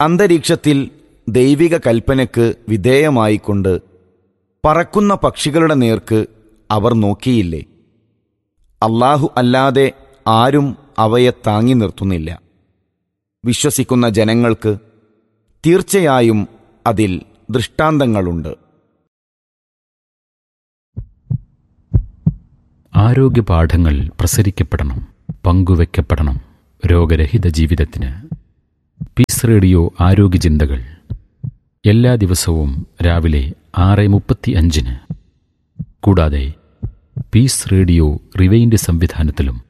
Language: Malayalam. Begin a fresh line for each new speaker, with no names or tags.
അന്തരീക്ഷത്തിൽ ദൈവിക കൽപ്പനയ്ക്ക് വിധേയമായിക്കൊണ്ട് പറക്കുന്ന പക്ഷികളുടെ നേർക്ക് അവർ നോക്കിയില്ലേ അള്ളാഹു അല്ലാതെ ആരും അവയെ താങ്ങി നിർത്തുന്നില്ല വിശ്വസിക്കുന്ന ജനങ്ങൾക്ക് തീർച്ചയായും അതിൽ ദൃഷ്ടാന്തങ്ങളുണ്ട്
ആരോഗ്യപാഠങ്ങൾ പ്രസരിക്കപ്പെടണം പങ്കുവെക്കപ്പെടണം രോഗരഹിത ജീവിതത്തിന് പീസ് റേഡിയോ ആരോഗ്യ ചിന്തകൾ എല്ലാ ദിവസവും രാവിലെ ആറ് മുപ്പത്തി അഞ്ചിന് കൂടാതെ പീസ് റേഡിയോ റിവൈൻഡ് സംവിധാനത്തിലും